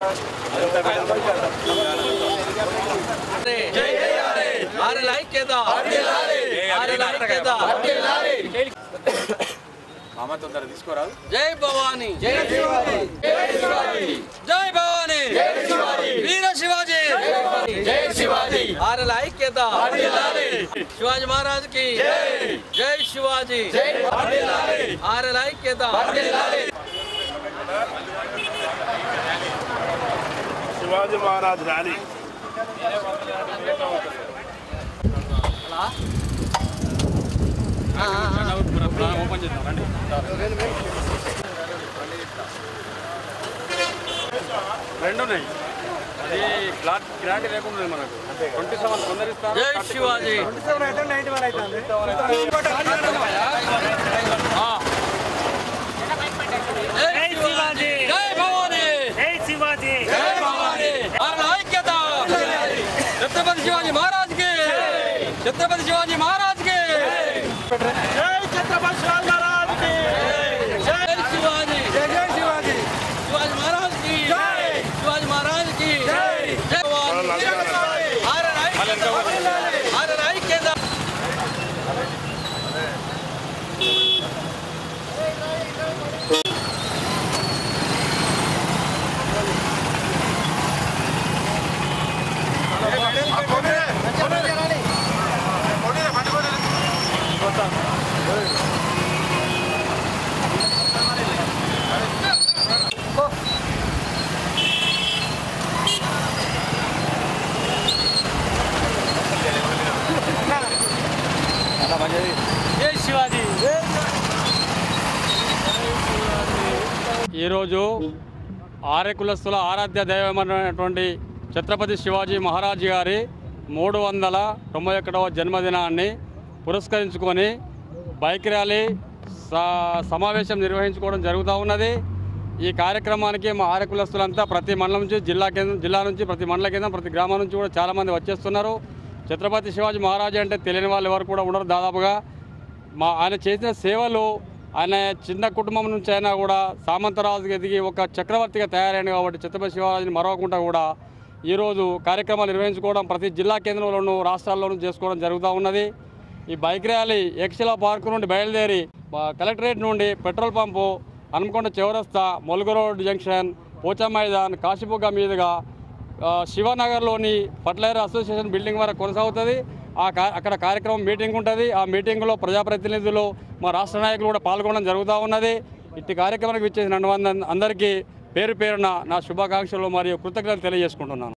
ఆరు ఐక్యత ఆరు ఐక్యత మామ తొందర తీసుకోరాదు జై భవానీ జై జై భవానీ వీర శివాజీ జై శివాజీ ఆరు ఐక్యత శివాజీ మహారాజ్ కి జై శివాజీ ఆరు ఐక్యత శివాజీ మహారాజ్ ర్యాలీ రెండు ఉన్నాయి అది క్లాట్ క్లారిటీ లేకుండా ఉంది మనకు ట్వంటీ సెవెన్ కొందరిస్తాను జై శివాజీ జై శివాజీ జై భవానీ జై శివాజీ జై భవానీ ఆరు ఐక్యత ఛత్రపతి శివాజీ మహారాజ్ కి ఛత్రపతి శివాజీ మహారాజ్ కి జై ఛత్రపతి శివాజీ మహారాజ్ కి జై శివాజీ జై శివాజీ శివాజీ మహారాజ్ కి జై శివాజీ మహారాజ్ కి జై జై భవానీ ఆరు ఐక్యత ఆరు ఐక్యత జై శివాజీ ఈరోజు ఆర్య కులస్తుల ఆరాధ్య దైవమైనటువంటి ఛత్రపతి శివాజీ మహారాజ్ గారి మూడు వందల తొంభై ఒకటవ జన్మదినాన్ని పురస్కరించుకొని బైక్ ర్యాలీ స- సమావేశం నిర్వహించుకోవడం జరుగుతూ ఉన్నది ఈ కార్యక్రమానికి మా ఆర్య కులస్తులంతా ప్రతి మండలం నుంచి జిల్లా కేంద్రం జిల్లా నుంచి ప్రతి మండల కేంద్రం ప్రతి గ్రామం నుంచి కూడా చాలామంది వచ్చేస్తున్నారు ఛత్రపతి శివాజీ మహారాజ్ అంటే తెలియని వాళ్ళు ఎవరు కూడా ఉండరు దాదాపుగా మా ఆయన చేసిన సేవలు ఆయన చిన్న కుటుంబం నుంచి అయినా కూడా సామంతరాజుకి ఎదిగి ఒక చక్రవర్తిగా తయారైన కాబట్టి ఛత్రపతి శివాజీని మరవకుండా కూడా ఈరోజు కార్యక్రమాలు నిర్వహించుకోవడం ప్రతి జిల్లా కేంద్రంలోనూ రాష్ట్రాల్లోనూ చేసుకోవడం జరుగుతూ ఉన్నది ఈ బైక్ ర్యాలీ యక్షిల పార్కు నుండి బయలుదేరి మా కలెక్టరేట్ నుండి పెట్రోల్ పంపు హనుమకొండ చౌరస్తా మొలుగు రోడ్ జంక్షన్ పోచా మైదాన్ కాశీబుగ్గ మీదుగా ఆ, శివనగర్లోని ఫర్టిలైజర్ అసోసియేషన్ బిల్డింగ్ వరకు కొనసాగుతుంది ఆ కా అక్కడ కార్యక్రమం మీటింగ్ ఉంటుంది ఆ మీటింగ్లో ప్రజాప్రతినిధులు మా రాష్ట్ర నాయకులు కూడా పాల్గొనడం జరుగుతూ ఉన్నది ఇట్టి కార్యక్రమానికి విచ్చేసిన అందరికీ పేరు పేరున నా శుభాకాంక్షలు మరియు కృతజ్ఞతలు తెలియజేసుకుంటున్నాను